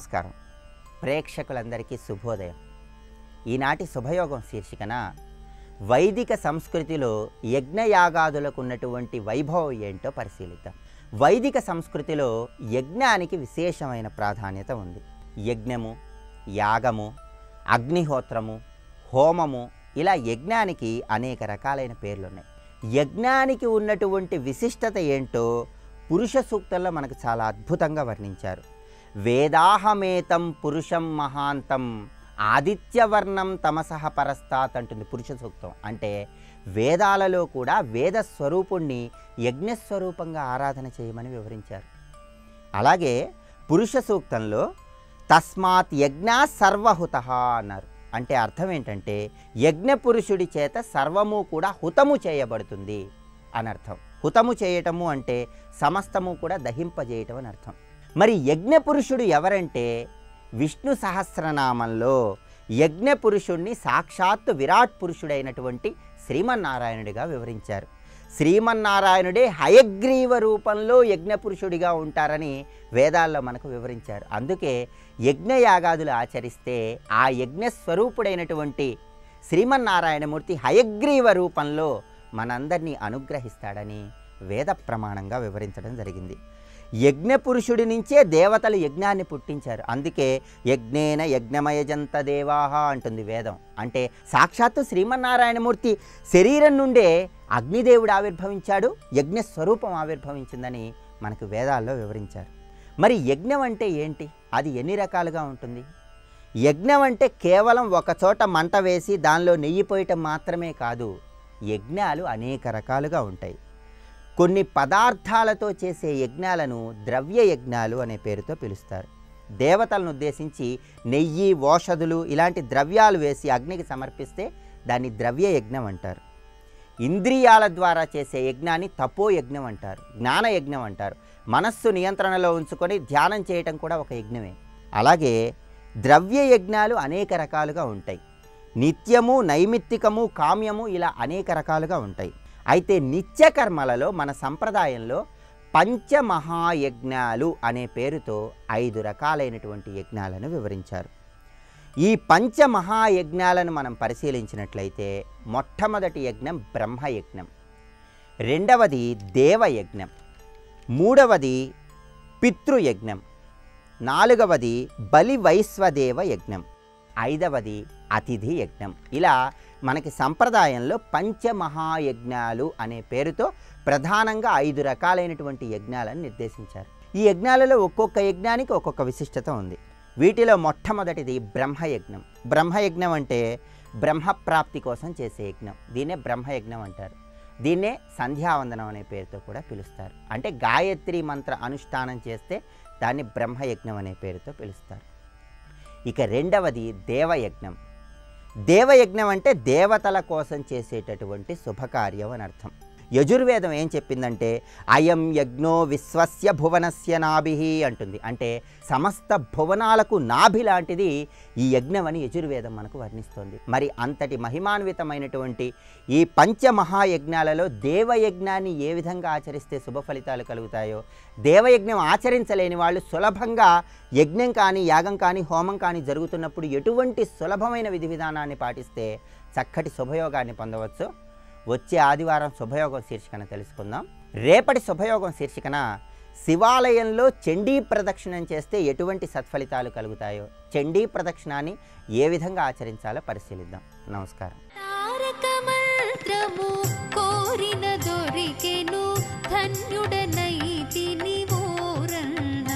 నమస్కారం ప్రేక్షకులందరికీ శుభోదయం ఈనాటి శుభయోగం శీర్షికన వైదిక సంస్కృతిలో యజ్ఞయాగాదులకు ఉన్నటువంటి వైభవం ఏంటో పరిశీలిద్దాం వైదిక సంస్కృతిలో యజ్ఞానికి విశేషమైన ప్రాధాన్యత ఉంది యజ్ఞము యాగము అగ్నిహోత్రము హోమము ఇలా యజ్ఞానికి అనేక రకాలైన పేర్లు ఉన్నాయి యజ్ఞానికి ఉన్నటువంటి విశిష్టత ఏంటో పురుష సూక్తంలో మనకు చాలా అద్భుతంగా వర్ణించారు వేదాహమేతం పురుషం మహాంతం ఆదిత్యవర్ణం తమసహ పరస్తాత్ అంటుంది పురుష సూక్తం అంటే వేదాలలో కూడా వేద స్వరూపుణ్ణి యజ్ఞస్వరూపంగా ఆరాధన చేయమని వివరించారు అలాగే పురుష సూక్తంలో తస్మాత్ యజ్ఞ సర్వహుత అన్నారు అంటే అర్థం ఏంటంటే యజ్ఞ పురుషుడి చేత సర్వము కూడా హుతము చేయబడుతుంది అని అర్థం హుతము చేయటము అంటే సమస్తము కూడా దహింపజేయటం అని అర్థం మరి యజ్ఞ పురుషుడు ఎవరంటే విష్ణు సహస్రనామంలో యజ్ఞ పురుషుణ్ణి సాక్షాత్తు విరాట్ పురుషుడైనటువంటి శ్రీమన్నారాయణుడిగా వివరించారు శ్రీమన్నారాయణుడే హయగ్రీవ రూపంలో యజ్ఞపురుషుడిగా ఉంటారని వేదాల్లో మనకు వివరించారు అందుకే యజ్ఞయాగాదులు ఆచరిస్తే ఆ యజ్ఞ స్వరూపుడైనటువంటి శ్రీమన్నారాయణమూర్తి హయగ్రీవ రూపంలో మనందరినీ అనుగ్రహిస్తాడని వేద ప్రమాణంగా వివరించడం జరిగింది యజ్ఞపురుషుడి నుంచే దేవతలు యజ్ఞాన్ని పుట్టించారు అందుకే యజ్ఞేన యజ్ఞమయజంత దేవాహ అంటుంది వేదం అంటే సాక్షాత్తు శ్రీమన్నారాయణమూర్తి శరీరం నుండే అగ్నిదేవుడు ఆవిర్భవించాడు యజ్ఞ స్వరూపం ఆవిర్భవించిందని మనకు వేదాల్లో వివరించారు మరి యజ్ఞం అంటే ఏంటి అది ఎన్ని రకాలుగా ఉంటుంది యజ్ఞం అంటే కేవలం ఒక చోట మంట వేసి దానిలో నెయ్యి పోయటం మాత్రమే కాదు యజ్ఞాలు అనేక రకాలుగా ఉంటాయి కొన్ని పదార్థాలతో చేసే యజ్ఞాలను ద్రవ్య యజ్ఞాలు అనే పేరుతో పిలుస్తారు దేవతలను ఉద్దేశించి నెయ్యి ఓషధులు ఇలాంటి ద్రవ్యాలు వేసి అగ్నికి సమర్పిస్తే దాన్ని ద్రవ్య యజ్ఞం అంటారు ఇంద్రియాల ద్వారా చేసే యజ్ఞాన్ని తపో యజ్ఞం అంటారు జ్ఞాన యజ్ఞం అంటారు మనస్సు నియంత్రణలో ఉంచుకొని ధ్యానం చేయటం కూడా ఒక యజ్ఞమే అలాగే ద్రవ్య యజ్ఞాలు అనేక రకాలుగా ఉంటాయి నిత్యము నైమిత్తికము కామ్యము ఇలా అనేక రకాలుగా ఉంటాయి అయితే నిత్య కర్మలలో మన సంప్రదాయంలో పంచమహాయజ్ఞాలు అనే పేరుతో ఐదు రకాలైనటువంటి యజ్ఞాలను వివరించారు ఈ పంచమహాయజ్ఞాలను మనం పరిశీలించినట్లయితే మొట్టమొదటి యజ్ఞం బ్రహ్మయజ్ఞం రెండవది దేవయజ్ఞం మూడవది పితృయజ్ఞం నాలుగవది బలి వైశ్వదేవ యజ్ఞం ఐదవది అతిథి యజ్ఞం ఇలా మనకి సంప్రదాయంలో పంచమహాయజ్ఞాలు అనే పేరుతో ప్రధానంగా ఐదు రకాలైనటువంటి యజ్ఞాలను నిర్దేశించారు ఈ యజ్ఞాలలో ఒక్కొక్క యజ్ఞానికి ఒక్కొక్క విశిష్టత ఉంది వీటిలో మొట్టమొదటిది బ్రహ్మయజ్ఞం బ్రహ్మయజ్ఞం అంటే బ్రహ్మప్రాప్తి కోసం చేసే యజ్ఞం దీన్నే బ్రహ్మయజ్ఞం అంటారు దీన్నే సంధ్యావందనం అనే పేరుతో కూడా పిలుస్తారు అంటే గాయత్రి మంత్ర అనుష్ఠానం చేస్తే దాన్ని బ్రహ్మయజ్ఞం అనే పేరుతో పిలుస్తారు ఇక రెండవది దేవయజ్ఞం దేవయజ్ఞం అంటే దేవతల కోసం చేసేటటువంటి శుభకార్యం అని అర్థం యజుర్వేదం ఏం చెప్పిందంటే అయం యజ్ఞో విశ్వస్య భువనస్య నాభి అంటుంది అంటే సమస్త భువనాలకు నాభి లాంటిది ఈ యజ్ఞం అని యజుర్వేదం మనకు వర్ణిస్తోంది మరి అంతటి మహిమాన్వితమైనటువంటి ఈ పంచమహాయజ్ఞాలలో దేవయజ్ఞాన్ని ఏ విధంగా ఆచరిస్తే శుభ ఫలితాలు కలుగుతాయో దేవయజ్ఞం ఆచరించలేని వాళ్ళు సులభంగా యజ్ఞం కానీ యాగం కానీ హోమం కానీ జరుగుతున్నప్పుడు ఎటువంటి సులభమైన విధి విధానాన్ని పాటిస్తే చక్కటి శుభయోగాన్ని పొందవచ్చు వచ్చే ఆదివారం శుభయోగం శీర్షికన తెలుసుకుందాం రేపటి శుభయోగం శీర్షికన శివాలయంలో చండీ ప్రదక్షిణం చేస్తే ఎటువంటి సత్ఫలితాలు కలుగుతాయో చండీ ప్రదక్షిణాన్ని ఏ విధంగా ఆచరించాలో పరిశీలిద్దాం నమస్కారం తారక మంత్రము కోరిన దొరికెను ధన్యుడనైతిని ఓరన్నా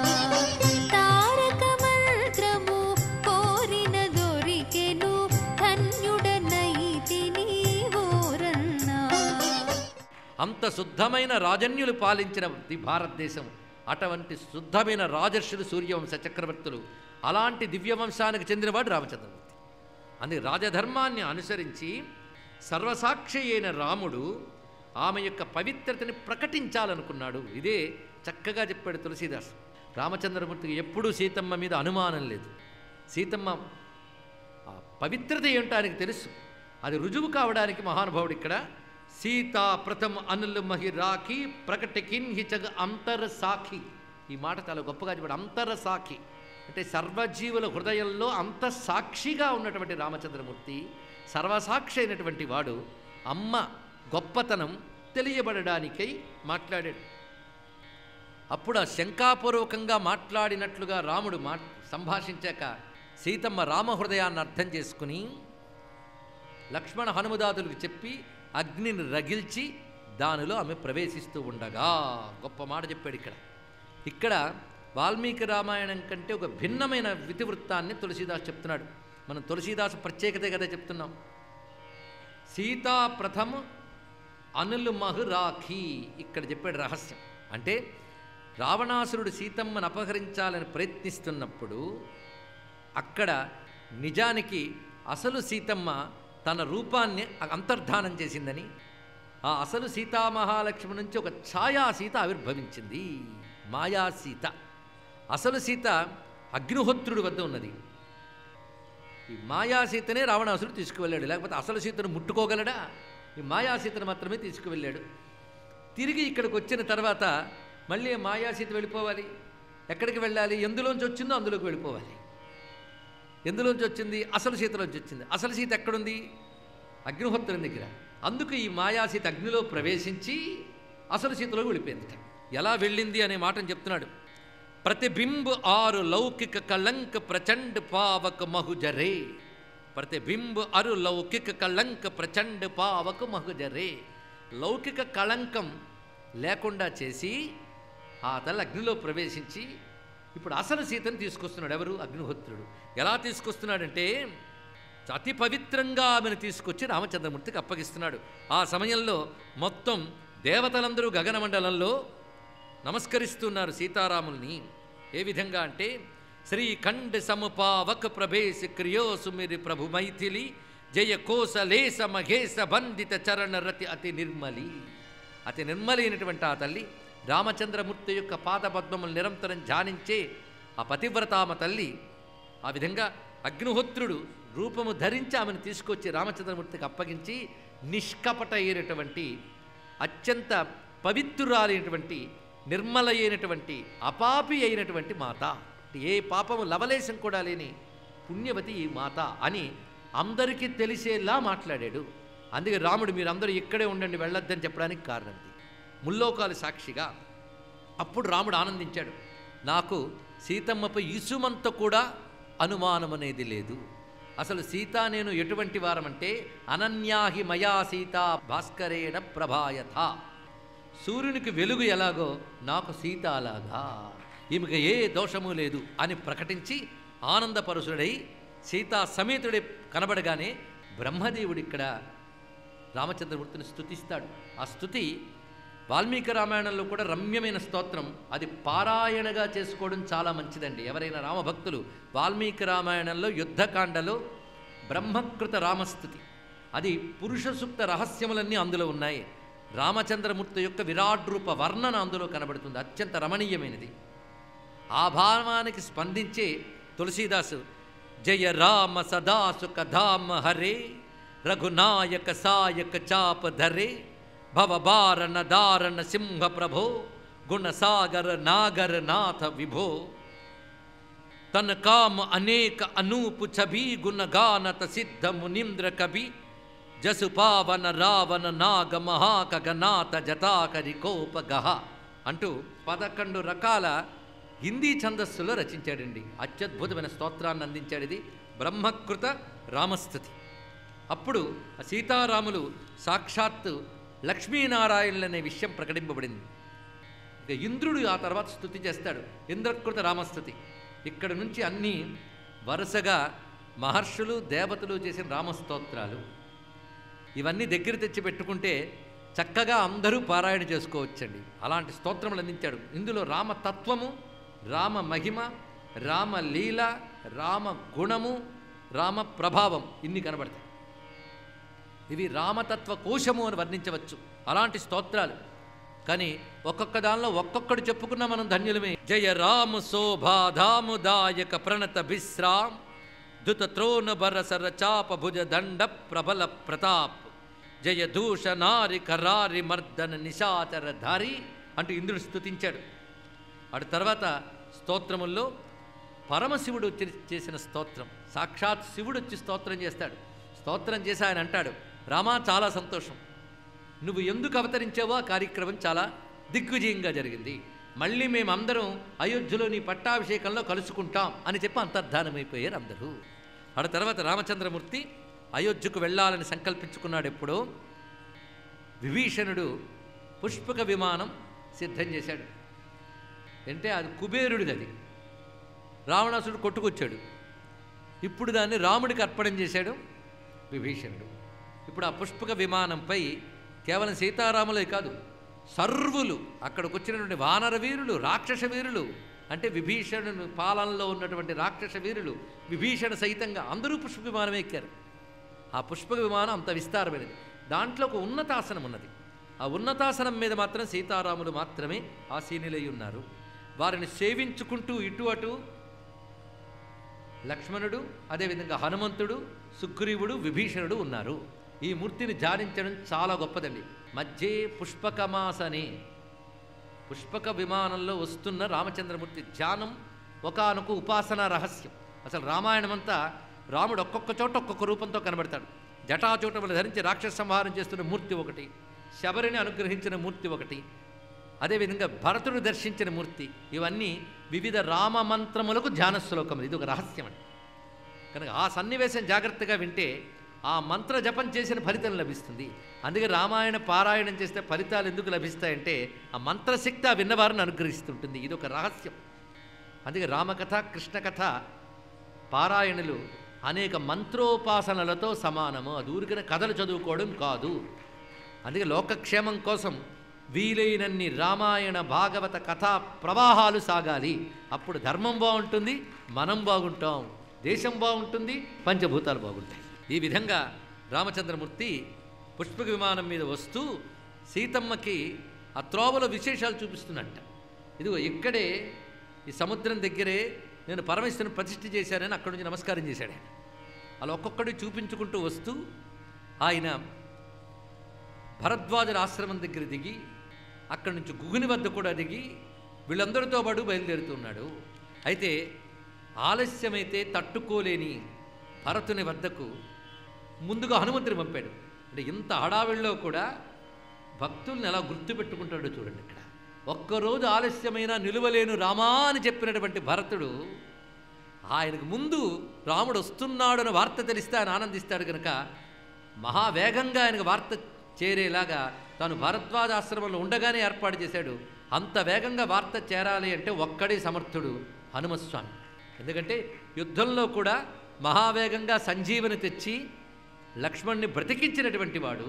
తారక మంత్రము కోరిన దొరికెను ధన్యుడనైతిని ఓరన్నా అంత శుద్ధమైన రాజన్యులు పాలించిన ఈ భారతదేశం అటువంటి శుద్ధమైన రాజర్షులు సూర్యవంశ చక్రవర్తులు అలాంటి దివ్యవంశానికి చెందినవాడు రామచంద్రమూర్తి అందుకే రాజధర్మాన్ని అనుసరించి సర్వసాక్షి అయిన రాముడు ఆమె యొక్క పవిత్రతని ప్రకటించాలనుకున్నాడు ఇదే చక్కగా చెప్పాడు తులసీదాస్ రామచంద్రమూర్తికి ఎప్పుడూ సీతమ్మ మీద అనుమానం లేదు సీతమ్మ ఆ పవిత్రత ఏంటో ఆయనకు తెలుసు అది రుజువు కావడానికి మహానుభావుడు ఇక్కడ సీతా ప్రథమ అనులు మహి రాఖీ ప్రకటికిన్ హిచగ అంతర సాఖి ఈ మాట చాలా గొప్పగా చెప్పాడు అంతర సాఖి అంటే సర్వజీవుల హృదయంలో అంత సాక్షిగా ఉన్నటువంటి రామచంద్రమూర్తి సర్వసాక్షి అయినటువంటి వాడు అమ్మ గొప్పతనం తెలియబడడానికై మాట్లాడాడు అప్పుడు ఆ శంకాపూర్వకంగా మాట్లాడినట్లుగా రాముడు మా సంభాషించాక సీతమ్మ రామహృదయాన్ని అర్థం చేసుకుని లక్ష్మణ హనుమదాదులకు చెప్పి అగ్నిని రగిల్చి దానిలో ఆమె ప్రవేశిస్తూ ఉండగా గొప్ప మాట చెప్పాడు ఇక్కడ ఇక్కడ వాల్మీకి రామాయణం కంటే ఒక భిన్నమైన వితివృత్తాన్ని తులసీదాస్ చెప్తున్నాడు మనం తులసీదాసు ప్రత్యేకత కదా చెప్తున్నాం సీతా ప్రథమ అనులు మహు రాఖీ ఇక్కడ చెప్పాడు రహస్యం అంటే రావణాసురుడు సీతమ్మను అపహరించాలని ప్రయత్నిస్తున్నప్పుడు అక్కడ నిజానికి అసలు సీతమ్మ తన రూపాన్ని అంతర్ధానం చేసిందని ఆ అసలు సీతామహాలక్ష్మి నుంచి ఒక ఛాయా సీత ఆవిర్భవించింది మాయా సీత అసలు సీత అగ్నిహోత్రుడి వద్ద ఉన్నది ఈ మాయా సీతనే రావణాసురుడు తీసుకువెళ్ళాడు లేకపోతే అసలు సీతను ముట్టుకోగలడా ఈ మాయా సీతను మాత్రమే తీసుకువెళ్ళాడు తిరిగి ఇక్కడికి వచ్చిన తర్వాత మళ్ళీ మాయా సీత వెళ్ళిపోవాలి ఎక్కడికి వెళ్ళాలి ఎందులోంచి వచ్చిందో అందులోకి వెళ్ళిపోవాలి ఎందులోంచి వచ్చింది అసలు సీతలోంచి వచ్చింది అసలు సీత ఎక్కడుంది అగ్నిహోత్రం దగ్గర అందుకు ఈ మాయాసీత అగ్నిలో ప్రవేశించి అసలు సీతలోకి వెళ్ళిపోయింది ఎలా వెళ్ళింది అనే మాటను చెప్తున్నాడు ప్రతిబింబ్ ఆరు లౌకిక కళంక ప్రచండ్ పావక మహుజరే ప్రతిబింబ్ అరు లౌకిక కళంక ప్రచండ్ పావక మహుజరే లౌకిక కళంకం లేకుండా చేసి ఆ తల్లి అగ్నిలో ప్రవేశించి ఇప్పుడు అసలు సీతను తీసుకొస్తున్నాడు ఎవరు అగ్నిహోత్రుడు ఎలా తీసుకొస్తున్నాడంటే అతి పవిత్రంగా ఆమెను తీసుకొచ్చి రామచంద్రమూర్తికి అప్పగిస్తున్నాడు ఆ సమయంలో మొత్తం దేవతలందరూ గగనమండలంలో నమస్కరిస్తున్నారు సీతారాముల్ని ఏ విధంగా అంటే శ్రీఖండ సముపావక ప్రభేశ క్రియోసుమిరి ప్రభు మైథిలి జయ కోసలేస మహేశ బంధిత చరణ రతి అతి నిర్మలి అతి నిర్మలైనటువంటి ఆ తల్లి రామచంద్రమూర్తి యొక్క పాదపద్మములు నిరంతరం ధ్యానించే ఆ పతివ్రతామ తల్లి ఆ విధంగా అగ్నిహోత్రుడు రూపము ధరించి ఆమెను తీసుకొచ్చి రామచంద్రమూర్తికి అప్పగించి నిష్కపట అయినటువంటి అత్యంత పవిత్రురాలైనటువంటి నిర్మల అయినటువంటి అపాపి అయినటువంటి మాత ఏ పాపము లవలేశం కూడా లేని పుణ్యవతి ఈ మాత అని అందరికీ తెలిసేలా మాట్లాడాడు అందుకే రాముడు మీరందరూ ఇక్కడే ఉండండి వెళ్ళొద్దని చెప్పడానికి కారణం ఇది ముల్లోకాలు సాక్షిగా అప్పుడు రాముడు ఆనందించాడు నాకు సీతమ్మపై ఇసుమంత కూడా అనుమానం అనేది లేదు అసలు సీత నేను ఎటువంటి వారమంటే అనన్యాహి మయా సీత భాస్కరేణ ప్రభాయథ సూర్యునికి వెలుగు ఎలాగో నాకు సీత అలాగా ఈమెకి ఏ దోషము లేదు అని ప్రకటించి ఆనందపరుషుడై సీతా సమేతుడే కనబడగానే బ్రహ్మదేవుడు ఇక్కడ రామచంద్రమూర్తిని స్తుతిస్తాడు ఆ స్తుతి వాల్మీకి రామాయణంలో కూడా రమ్యమైన స్తోత్రం అది పారాయణగా చేసుకోవడం చాలా మంచిదండి ఎవరైనా రామభక్తులు వాల్మీకి రామాయణంలో యుద్ధకాండలో బ్రహ్మకృత రామస్థుతి అది పురుష సూక్త రహస్యములన్నీ అందులో ఉన్నాయి రామచంద్రమూర్తి యొక్క విరాట్ రూప వర్ణన అందులో కనబడుతుంది అత్యంత రమణీయమైనది ఆ భావానికి స్పందించే తులసీదాసు జయ రామ సదాసు కథామ హరే రఘునాయక సాయక చాప ధరే భవబారణ దారణ సింహ ప్రభో గుణసాగర నాగర నాథ విభో తన కామ అనేక అనూపు ఛబి గుణగానత సిద్ధ మునింద్ర కవి జసు పావన రావణ నాగ మహాకగనాథ జతాకరి కోపగహ అంటూ పదకొండు రకాల హిందీ ఛందస్సులో రచించాడండి అత్యద్భుతమైన స్తోత్రాన్ని అందించాడు ఇది బ్రహ్మకృత రామస్థుతి అప్పుడు ఆ సీతారాములు సాక్షాత్తు లక్ష్మీనారాయణులు అనే విషయం ప్రకటింపబడింది ఇక ఇంద్రుడు ఆ తర్వాత స్థుతి చేస్తాడు ఇంద్రకృత రామస్థుతి ఇక్కడ నుంచి అన్నీ వరుసగా మహర్షులు దేవతలు చేసిన రామస్తోత్రాలు ఇవన్నీ దగ్గర తెచ్చి పెట్టుకుంటే చక్కగా అందరూ పారాయణ చేసుకోవచ్చండి అలాంటి స్తోత్రములు అందించాడు ఇందులో రామతత్వము రామ మహిమ రామ లీల రామ గుణము రామ ప్రభావం ఇన్ని కనబడతాయి ఇవి రామతత్వ కోశము అని వర్ణించవచ్చు అలాంటి స్తోత్రాలు కానీ ఒక్కొక్క దానిలో ఒక్కొక్కడు చెప్పుకున్నా మనం ధన్యులమే జయ రామ శోభాధాముదాయక ప్రణత విశ్రామ్ దుత త్రోణ బరసర చాప భుజ దండ ప్రబల ప్రతాప్ జయ దూష నారి కరారి మర్దన నిశాచర ధారి అంటూ ఇంద్రుడు స్తుతించాడు అటు తర్వాత స్తోత్రముల్లో పరమశివుడు వచ్చి చేసిన స్తోత్రం సాక్షాత్ శివుడు వచ్చి స్తోత్రం చేస్తాడు స్తోత్రం చేసి ఆయన అంటాడు రామా చాలా సంతోషం నువ్వు ఎందుకు అవతరించావో ఆ కార్యక్రమం చాలా దిగ్విజయంగా జరిగింది మళ్ళీ మేమందరం అయోధ్యలో నీ పట్టాభిషేకంలో కలుసుకుంటాం అని చెప్పి అంతర్ధానమైపోయారు అందరూ ఆడ తర్వాత రామచంద్రమూర్తి అయోధ్యకు వెళ్ళాలని సంకల్పించుకున్నాడు ఎప్పుడో విభీషణుడు పుష్పక విమానం సిద్ధం చేశాడు అంటే అది కుబేరుడిది అది రావణాసుడు కొట్టుకొచ్చాడు ఇప్పుడు దాన్ని రాముడికి అర్పణం చేశాడు విభీషణుడు ఇప్పుడు ఆ పుష్పక విమానంపై కేవలం సీతారాములే కాదు సర్వులు అక్కడికి వచ్చినటువంటి వానర వీరులు రాక్షస వీరులు అంటే విభీషణుని పాలనలో ఉన్నటువంటి రాక్షస వీరులు విభీషణ సహితంగా అందరూ పుష్పక విమానం ఎక్కారు ఆ పుష్పక విమానం అంత విస్తారమైనది దాంట్లో ఒక ఉన్నతాసనం ఉన్నది ఆ ఉన్నతాసనం మీద మాత్రం సీతారాములు మాత్రమే ఆసీనులై ఉన్నారు వారిని సేవించుకుంటూ ఇటు అటు లక్ష్మణుడు అదేవిధంగా హనుమంతుడు సుగ్రీవుడు విభీషణుడు ఉన్నారు ఈ మూర్తిని ధ్యానించడం చాలా గొప్పదండి మధ్యే పుష్పకమాసనే పుష్పక విమానంలో వస్తున్న రామచంద్రమూర్తి ధ్యానం ఒకానొక ఉపాసన రహస్యం అసలు రామాయణం అంతా రాముడు ఒక్కొక్క చోట ఒక్కొక్క రూపంతో కనబడతాడు జటాచూటములు ధరించి రాక్షస సంహారం చేస్తున్న మూర్తి ఒకటి శబరిని అనుగ్రహించిన మూర్తి ఒకటి అదేవిధంగా భరతుడు దర్శించిన మూర్తి ఇవన్నీ వివిధ రామ మంత్రములకు ధ్యాన శ్లోకములు ఇది ఒక రహస్యం అండి కనుక ఆ సన్నివేశం జాగ్రత్తగా వింటే ఆ మంత్ర జపం చేసిన ఫలితం లభిస్తుంది అందుకే రామాయణ పారాయణం చేస్తే ఫలితాలు ఎందుకు లభిస్తాయంటే ఆ మంత్రశక్తి ఆ విన్నవారిని అనుగ్రహిస్తుంటుంది ఇది ఒక రహస్యం అందుకే రామకథ కృష్ణకథ పారాయణులు అనేక మంత్రోపాసనలతో సమానము అది ఊరికనే కథలు చదువుకోవడం కాదు అందుకే లోకక్షేమం కోసం వీలైనన్ని రామాయణ భాగవత కథా ప్రవాహాలు సాగాలి అప్పుడు ధర్మం బాగుంటుంది మనం బాగుంటాం దేశం బాగుంటుంది పంచభూతాలు బాగుంటాయి ఈ విధంగా రామచంద్రమూర్తి పుష్పక విమానం మీద వస్తూ సీతమ్మకి ఆ త్రోవలో విశేషాలు చూపిస్తున్నట్ట ఇదిగో ఇక్కడే ఈ సముద్రం దగ్గరే నేను పరమేశ్వరుని ప్రతిష్ఠ చేశానని అక్కడి నుంచి నమస్కారం చేశాడు ఆయన అలా ఒక్కొక్కటి చూపించుకుంటూ వస్తూ ఆయన భరద్వాజుల ఆశ్రమం దగ్గర దిగి అక్కడి నుంచి గుగుని వద్ద కూడా దిగి వీళ్ళందరితో పాటు బయలుదేరుతున్నాడు అయితే ఆలస్యమైతే తట్టుకోలేని భరతుని వద్దకు ముందుగా హనుమంతుని పంపాడు అంటే ఇంత హడావిడిలో కూడా భక్తుల్ని ఎలా గుర్తుపెట్టుకుంటాడో చూడండి ఇక్కడ ఒక్కరోజు ఆలస్యమైన నిలువలేను రామా అని చెప్పినటువంటి భరతుడు ఆయనకు ముందు రాముడు వస్తున్నాడని వార్త తెలిస్తే ఆయన ఆనందిస్తాడు కనుక మహావేగంగా ఆయనకు వార్త చేరేలాగా తాను భరద్వాజ ఆశ్రమంలో ఉండగానే ఏర్పాటు చేశాడు అంత వేగంగా వార్త చేరాలి అంటే ఒక్కడే సమర్థుడు హనుమస్వామి ఎందుకంటే యుద్ధంలో కూడా మహావేగంగా సంజీవని తెచ్చి లక్ష్మణ్ణి బ్రతికించినటువంటి వాడు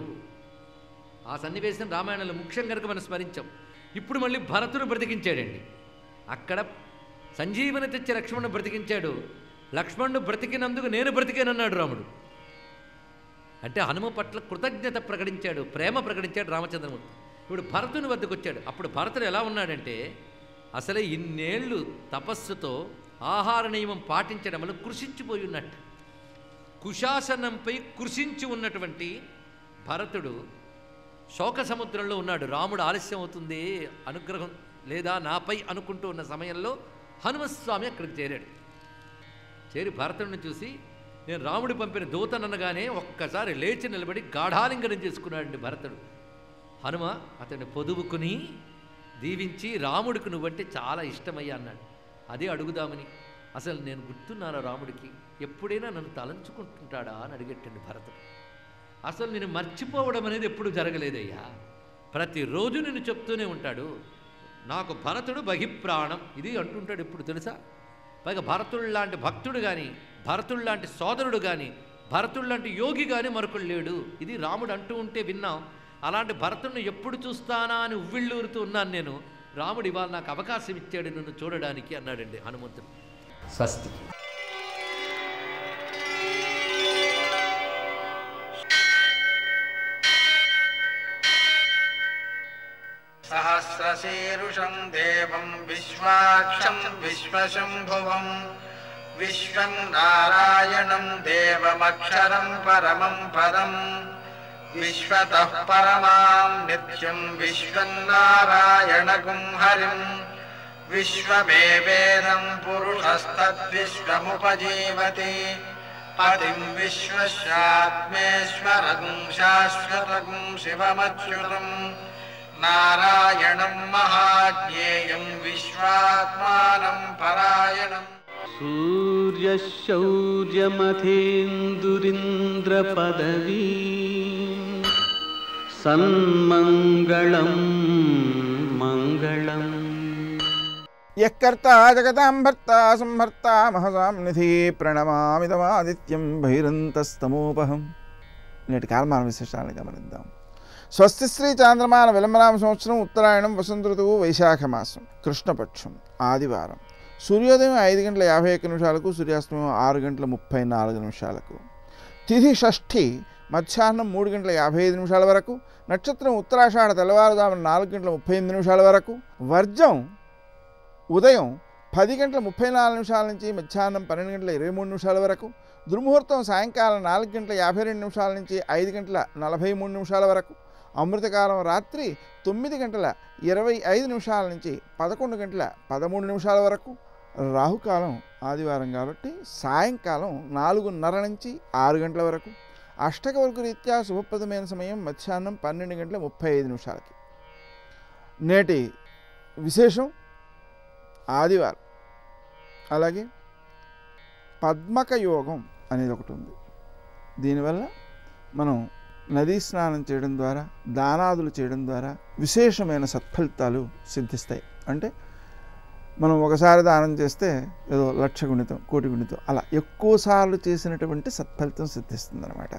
ఆ సన్నివేశం రామాయణంలో ముఖ్యం కనుక మనం స్మరించాం ఇప్పుడు మళ్ళీ భరతుడు బ్రతికించాడండి అక్కడ సంజీవని తెచ్చి లక్ష్మణ్ణి బ్రతికించాడు లక్ష్మణుడు బ్రతికినందుకు నేను బ్రతికానన్నాడు రాముడు అంటే హనుమ పట్ల కృతజ్ఞత ప్రకటించాడు ప్రేమ ప్రకటించాడు రామచంద్రమూర్తి ఇప్పుడు భరతుని వద్దకు వచ్చాడు అప్పుడు భరతుడు ఎలా ఉన్నాడంటే అసలే ఇన్నేళ్ళు తపస్సుతో ఆహార నియమం పాటించడం వల్ల కృషించిపోయి ఉన్నట్టు కుశాసనంపై కృషించి ఉన్నటువంటి భరతుడు శోక సముద్రంలో ఉన్నాడు రాముడు ఆలస్యం అవుతుంది అనుగ్రహం లేదా నాపై అనుకుంటూ ఉన్న సమయంలో హనుమస్వామి అక్కడికి చేరాడు చేరి భరతుడిని చూసి నేను రాముడు పంపిన దూతననగానే ఒక్కసారి లేచి నిలబడి గాఢాలింగనం చేసుకున్నాడండి భరతుడు హనుమ అతన్ని పొదువుకుని దీవించి రాముడికి నువ్వంటే చాలా ఇష్టమయ్యా అన్నాడు అదే అడుగుదామని అసలు నేను గుర్తున్నాను రాముడికి ఎప్పుడైనా నన్ను తలంచుకుంటుంటాడా అని అడిగట్టండి భరతుడు అసలు నేను మర్చిపోవడం అనేది ఎప్పుడు జరగలేదయ్యా ప్రతిరోజు నేను చెప్తూనే ఉంటాడు నాకు భరతుడు బహిప్రాణం ఇది అంటుంటాడు ఎప్పుడు తెలుసా పైగా భరతుడు లాంటి భక్తుడు కానీ భరతుడు లాంటి సోదరుడు కానీ భరతుడు లాంటి యోగి కానీ మరొకడు లేడు ఇది రాముడు అంటూ ఉంటే విన్నాం అలాంటి భరతుడిని ఎప్పుడు చూస్తానా అని ఉవ్విళ్ళూరుతూ ఉన్నాను నేను రాముడు ఇవాళ నాకు అవకాశం ఇచ్చాడు నిన్ను చూడడానికి అన్నాడండి హనుమంతుడు స్వస్తి सहस्रशीरुषम् देवम् विश्वाक्षम् विश्वशम्भुवम् विश्वम् नारायणम् देवमक्षरम् परमम् पदम् विश्वतः परमाम् नित्यम् विश्वम् नारायणगुम् हरिम् विश्वमेवेदं पुरुषस्तद्विश्वमुपजीवति पतिं विश्वस्यात्मेश्वरगुं शाश्वतगुं शिवमच्युतम् नारायणं महाज्ञेयं विश्वात्मानं परायणम् सूर्यशौर्यमथेन्दुरिन्द्रपदवी सन्मङ्गलं मङ्गलम् యకర్త జగతాం భర్త సంహర్త మహసాం నిధి ప్రణమామిదమాదిత్యం బహిరంతస్తమోపహం నేటి కాలమాన విశేషాలను గమనిద్దాం స్వస్తి శ్రీ చాంద్రమాన విలంబనామ సంవత్సరం ఉత్తరాయణం వసంత ఋతువు వైశాఖ మాసం కృష్ణపక్షం ఆదివారం సూర్యోదయం ఐదు గంటల యాభై ఒక్క నిమిషాలకు సూర్యాస్తమయం ఆరు గంటల ముప్పై నాలుగు నిమిషాలకు తిథి షష్ఠి మధ్యాహ్నం మూడు గంటల యాభై ఐదు నిమిషాల వరకు నక్షత్రం ఉత్తరాషాఢ తెల్లవారుజామున నాలుగు గంటల ముప్పై ఎనిమిది నిమిషాల వరకు వర్జం ఉదయం పది గంటల ముప్పై నాలుగు నిమిషాల నుంచి మధ్యాహ్నం పన్నెండు గంటల ఇరవై మూడు నిమిషాల వరకు దుర్ముహూర్తం సాయంకాలం నాలుగు గంటల యాభై రెండు నిమిషాల నుంచి ఐదు గంటల నలభై మూడు నిమిషాల వరకు అమృతకాలం రాత్రి తొమ్మిది గంటల ఇరవై ఐదు నిమిషాల నుంచి పదకొండు గంటల పదమూడు నిమిషాల వరకు రాహుకాలం ఆదివారం కాబట్టి సాయంకాలం నాలుగున్నర నుంచి ఆరు గంటల వరకు అష్టక వరకు రీత్యా శుభప్రదమైన సమయం మధ్యాహ్నం పన్నెండు గంటల ముప్పై ఐదు నిమిషాలకి నేటి విశేషం ఆదివారం అలాగే పద్మక యోగం అనేది ఒకటి ఉంది దీనివల్ల మనం నదీ స్నానం చేయడం ద్వారా దానాదులు చేయడం ద్వారా విశేషమైన సత్ఫలితాలు సిద్ధిస్తాయి అంటే మనం ఒకసారి దానం చేస్తే ఏదో లక్ష గుణితం కోటి గుణితం అలా ఎక్కువ సార్లు చేసినటువంటి సత్ఫలితం సిద్ధిస్తుంది అనమాట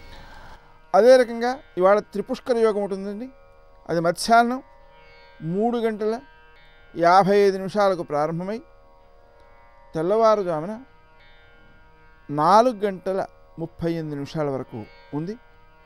అదే రకంగా ఇవాళ త్రిపుష్కర యోగం ఉంటుందండి అది మధ్యాహ్నం మూడు గంటల యాభై ఐదు నిమిషాలకు ప్రారంభమై తెల్లవారుజామున నాలుగు గంటల ముప్పై ఎనిమిది నిమిషాల వరకు ఉంది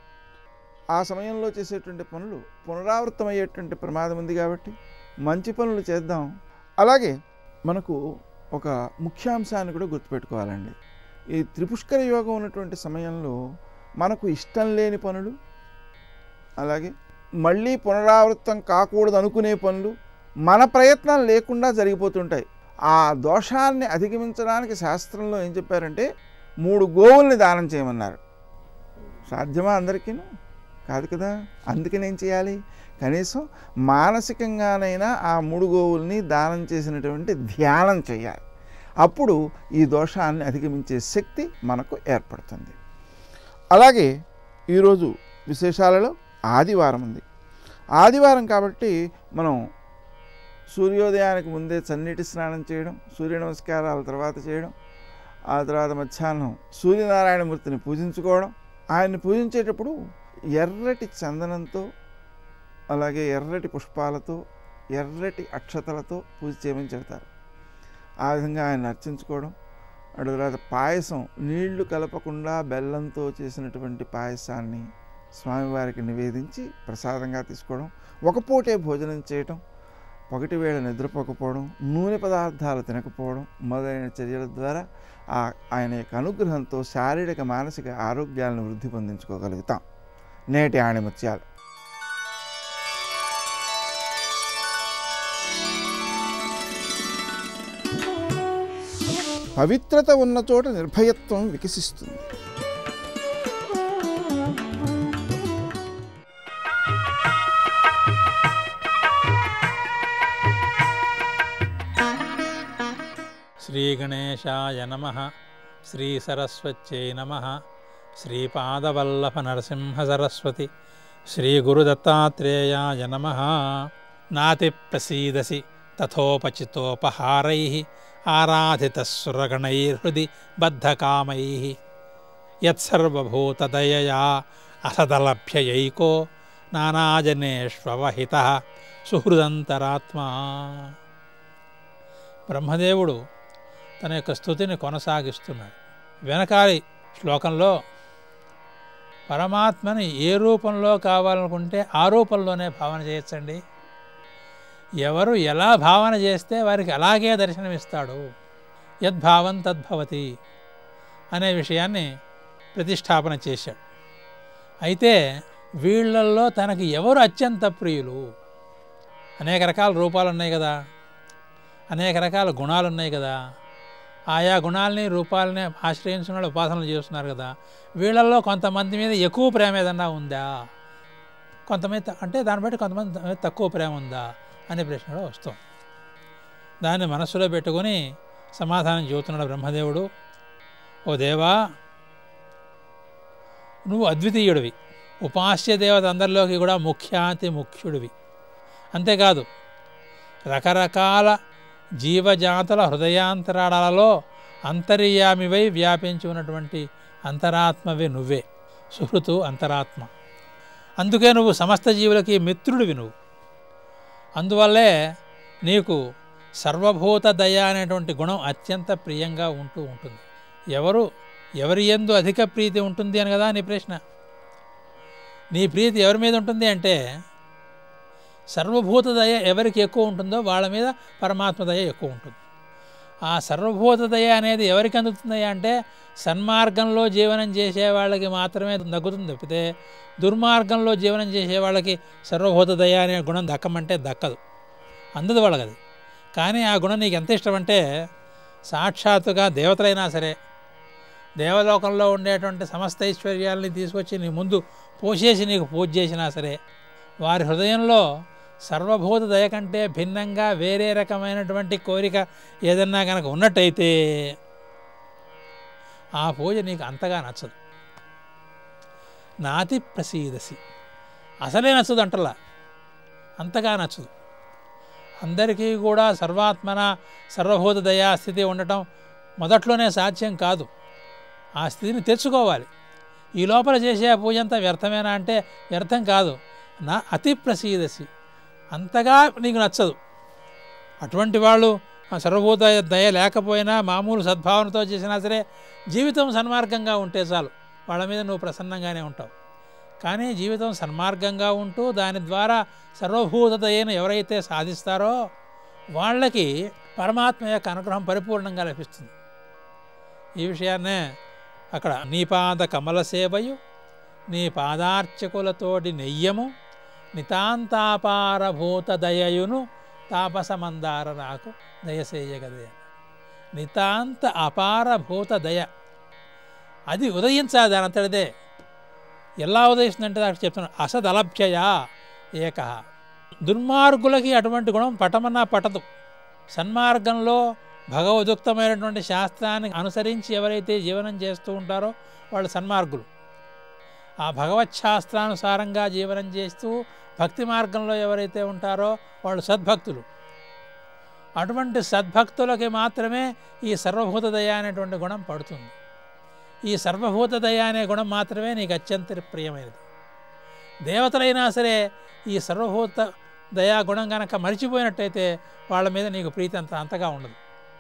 ఆ సమయంలో చేసేటువంటి పనులు పునరావృతమయ్యేటువంటి ప్రమాదం ఉంది కాబట్టి మంచి పనులు చేద్దాం అలాగే మనకు ఒక ముఖ్యాంశాన్ని కూడా గుర్తుపెట్టుకోవాలండి ఈ త్రిపుష్కర యోగం ఉన్నటువంటి సమయంలో మనకు ఇష్టం లేని పనులు అలాగే మళ్ళీ పునరావృతం కాకూడదు అనుకునే పనులు మన ప్రయత్నం లేకుండా జరిగిపోతుంటాయి ఆ దోషాన్ని అధిగమించడానికి శాస్త్రంలో ఏం చెప్పారంటే మూడు గోవుల్ని దానం చేయమన్నారు సాధ్యమా అందరికీ కాదు కదా అందుకని ఏం చేయాలి కనీసం మానసికంగానైనా ఆ మూడు గోవుల్ని దానం చేసినటువంటి ధ్యానం చేయాలి అప్పుడు ఈ దోషాన్ని అధిగమించే శక్తి మనకు ఏర్పడుతుంది అలాగే ఈరోజు విశేషాలలో ఆదివారం ఉంది ఆదివారం కాబట్టి మనం సూర్యోదయానికి ముందే చన్నీటి స్నానం చేయడం సూర్య నమస్కారాల తర్వాత చేయడం ఆ తర్వాత మధ్యాహ్నం సూర్యనారాయణమూర్తిని పూజించుకోవడం ఆయన్ని పూజించేటప్పుడు ఎర్రటి చందనంతో అలాగే ఎర్రటి పుష్పాలతో ఎర్రటి అక్షతలతో పూజ చేయమని చెబుతారు ఆ విధంగా ఆయన అర్చించుకోవడం అటు తర్వాత పాయసం నీళ్లు కలపకుండా బెల్లంతో చేసినటువంటి పాయసాన్ని స్వామివారికి నివేదించి ప్రసాదంగా తీసుకోవడం ఒక పూటే భోజనం చేయటం పగటి వేళ నిద్రపోకపోవడం నూనె పదార్థాలు తినకపోవడం మొదలైన చర్యల ద్వారా ఆ ఆయన యొక్క అనుగ్రహంతో శారీరక మానసిక ఆరోగ్యాలను వృద్ధి పొందించుకోగలుగుతాం నేటి ఆణిముత్యాలు పవిత్రత ఉన్న చోట నిర్భయత్వం వికసిస్తుంది శ్రీగణేశాయ నమ శ్రీసరస్వత్యై నమ శ్రీపాదవల్లభ నరసింహ సరస్వతి శ్రీగురుదత్తాత్రేయాయ నమ నాతి ప్రసీదసి తథోపచితోపహారై ఆరాధితసురగణైర్హృది బద్ధకామై యత్సర్వభూతదయయా అసదలభ్యయైకో నానాజనేష్వహిత సుహృదంతరాత్మా బ్రహ్మదేవుడు తన యొక్క స్థుతిని కొనసాగిస్తున్నాడు వెనకాలి శ్లోకంలో పరమాత్మని ఏ రూపంలో కావాలనుకుంటే ఆ రూపంలోనే భావన చేయొచ్చండి ఎవరు ఎలా భావన చేస్తే వారికి అలాగే దర్శనమిస్తాడు యద్భావం తద్భవతి అనే విషయాన్ని ప్రతిష్టాపన చేశాడు అయితే వీళ్ళల్లో తనకి ఎవరు అత్యంత ప్రియులు అనేక రకాల రూపాలు ఉన్నాయి కదా అనేక రకాల గుణాలు ఉన్నాయి కదా ఆయా గుణాలని రూపాలని ఆశ్రయించిన వాళ్ళు ఉపాసనలు చేస్తున్నారు కదా వీళ్ళల్లో కొంతమంది మీద ఎక్కువ ప్రేమ ఏదన్నా ఉందా కొంతమంది త- అంటే దాన్ని బట్టి కొంతమంది త- మీద తక్కువ ప్రేమ ఉందా అనే ప్రశ్న కూడా వస్తుంది దాన్ని మనస్సులో పెట్టుకొని సమాధానం చెబుతున్నాడు బ్రహ్మదేవుడు ఓ దేవా నువ్వు అద్వితీయుడివి ఉపాస్య దేవత అందరిలోకి కూడా ముఖ్యాతి ముఖ్యుడివి అంతేకాదు రకరకాల జీవజాతుల హృదయాంతరాళాలలో అంతర్యామివై వ్యాపించి ఉన్నటువంటి అంతరాత్మవే నువ్వే సుహృతు అంతరాత్మ అందుకే నువ్వు సమస్త జీవులకి మిత్రుడివి నువ్వు అందువల్లే నీకు సర్వభూత దయ అనేటువంటి గుణం అత్యంత ప్రియంగా ఉంటూ ఉంటుంది ఎవరు ఎవరి ఎందు అధిక ప్రీతి ఉంటుంది అని కదా నీ ప్రశ్న నీ ప్రీతి ఎవరి మీద ఉంటుంది అంటే సర్వభూత దయ ఎవరికి ఎక్కువ ఉంటుందో వాళ్ళ మీద పరమాత్మ దయ ఎక్కువ ఉంటుంది ఆ సర్వభూత దయ అనేది ఎవరికి అందుతుంది అంటే సన్మార్గంలో జీవనం చేసే వాళ్ళకి మాత్రమే దక్కుతుంది తప్పితే దుర్మార్గంలో జీవనం చేసే వాళ్ళకి సర్వభూత దయ అనే గుణం దక్కమంటే దక్కదు అందదు వాళ్ళకి అది కానీ ఆ గుణం నీకు ఎంత ఇష్టం అంటే సాక్షాత్తుగా దేవతలైనా సరే దేవలోకంలో ఉండేటువంటి సమస్త ఐశ్వర్యాలని తీసుకొచ్చి నీ ముందు పోసేసి నీకు పూజ చేసినా సరే వారి హృదయంలో సర్వభూత దయ కంటే భిన్నంగా వేరే రకమైనటువంటి కోరిక ఏదన్నా కనుక ఉన్నట్టయితే ఆ పూజ నీకు అంతగా నచ్చదు నాతి ప్రసీదసి అసలే నచ్చదు అంటలా అంతగా నచ్చదు అందరికీ కూడా సర్వాత్మన సర్వభూత దయా స్థితి ఉండటం మొదట్లోనే సాధ్యం కాదు ఆ స్థితిని తెచ్చుకోవాలి ఈ లోపల చేసే పూజ అంతా వ్యర్థమేనా అంటే వ్యర్థం కాదు నా అతి ప్రసీదసి అంతగా నీకు నచ్చదు అటువంటి వాళ్ళు ఆ సర్వభూత దయ లేకపోయినా మామూలు సద్భావనతో చేసినా సరే జీవితం సన్మార్గంగా ఉంటే చాలు వాళ్ళ మీద నువ్వు ప్రసన్నంగానే ఉంటావు కానీ జీవితం సన్మార్గంగా ఉంటూ దాని ద్వారా సర్వభూత దయను ఎవరైతే సాధిస్తారో వాళ్ళకి పరమాత్మ యొక్క అనుగ్రహం పరిపూర్ణంగా లభిస్తుంది ఈ విషయాన్నే అక్కడ నీ పాద కమల సేవయు నీ పాదార్చకులతోటి నెయ్యము నితాంతాపారభూత దయయును తాపసమందార నాకు దయసేయగదే నితాంత అపారభూత దయ అది ఉదయించాలి దాని అంతటిదే ఎలా ఉదయిస్తుందంటే దానికి చెప్తున్నాను అసదలభ్యయ ఏక దుర్మార్గులకి అటువంటి గుణం పటమన్నా పటదు సన్మార్గంలో భగవదుక్తమైనటువంటి శాస్త్రాన్ని అనుసరించి ఎవరైతే జీవనం చేస్తూ ఉంటారో వాళ్ళు సన్మార్గులు ఆ భగవత్ శాస్త్రానుసారంగా జీవనం చేస్తూ భక్తి మార్గంలో ఎవరైతే ఉంటారో వాళ్ళు సద్భక్తులు అటువంటి సద్భక్తులకి మాత్రమే ఈ సర్వభూత దయ అనేటువంటి గుణం పడుతుంది ఈ సర్వభూత దయ అనే గుణం మాత్రమే నీకు అత్యంత ప్రియమైనది దేవతలైనా సరే ఈ సర్వభూత దయా గుణం కనుక మరిచిపోయినట్టయితే వాళ్ళ మీద నీకు ప్రీతి అంత అంతగా ఉండదు